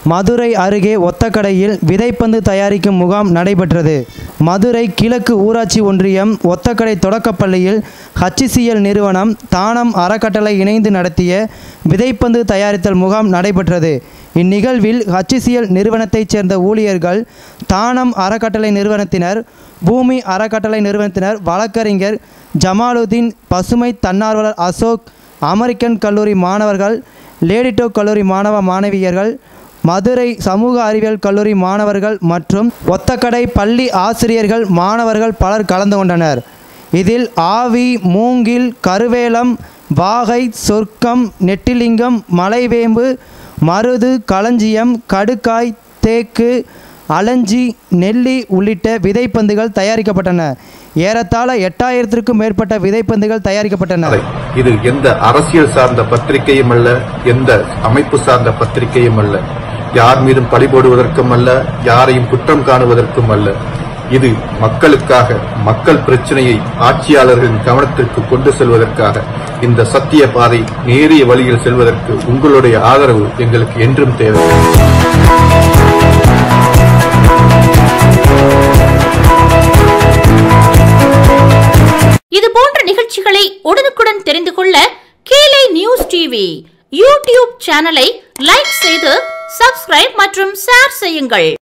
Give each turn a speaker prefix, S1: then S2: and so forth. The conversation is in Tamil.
S1: மதுரை அருகே ஒத்தக்கடையில் விதைப்பந்து தயாரிக்கும் முகாம் நடைபெற்றது மதுரை கிழக்கு ஊராட்சி ஒன்றியம் ஒத்தக்கடை தொடக்கப்பள்ளியில் ஹச்சிசிஎல் நிறுவனம் தானம் அறக்கட்டளை இணைந்து நடத்திய விதைப்பந்து தயாரித்தல் முகாம் நடைபெற்றது இந்நிகழ்வில் ஹச்சிசிஎல் நிறுவனத்தைச் சேர்ந்த ஊழியர்கள் தானம் அறக்கட்டளை நிறுவனத்தினர் பூமி அறக்கட்டளை நிறுவனத்தினர் வழக்கறிஞர் ஜமாலுதீன் பசுமை தன்னார்வலர் அசோக் அமெரிக்கன் கல்லூரி மாணவர்கள் லேடிட்டோ கல்லூரி மாணவ மாணவியர்கள் மதுரை சமூக அறிவியல் கல்லூரி மாணவர்கள் மற்றும் ஒத்தக்கடை பள்ளி ஆசிரியர்கள் மாணவர்கள் பலர் கலந்து கொண்டனர் இதில் ஆவி மூங்கில் கருவேலம் வாகை சொர்க்கம் நெட்டிலிங்கம் மலைவேம்பு மருது களஞ்சியம் கடுக்காய் தேக்கு அலஞ்சி நெல்லி உள்ளிட்ட விதைப்பந்துகள் தயாரிக்கப்பட்டன ஏறத்தாழ எட்டாயிரத்திற்கும் மேற்பட்ட விதைப்பந்துகள் தயாரிக்கப்பட்டன
S2: அதை. இது எந்த அரசியல் சார்ந்த பத்திரிகையும் அல்ல எந்த அமைப்பு சார்ந்த பத்திரிகையும் அல்ல யார் மீதும் பழி போடுவதற்கும் அல்ல யாரையும் குற்றம் காணுவதற்கும் அல்ல இது மக்களுக்காக மக்கள் பிரச்சனையை ஆட்சியாளர்களின் கவனத்திற்கு கொண்டு செல்வதற்காக இந்த சத்திய பாதை நேரிய வழியில் செல்வதற்கு உங்களுடைய ஆதரவு எங்களுக்கு என்றும் தேவை
S3: இது போன்ற நிகழ்ச்சிகளை உடனுக்குடன் தெரிந்து கொள்ள கீழே நியூஸ் டிவி யூடியூப் சேனலை லைக் செய்து சப்ஸ்கிரைப் மற்றும் ஷேர் செய்யுங்கள்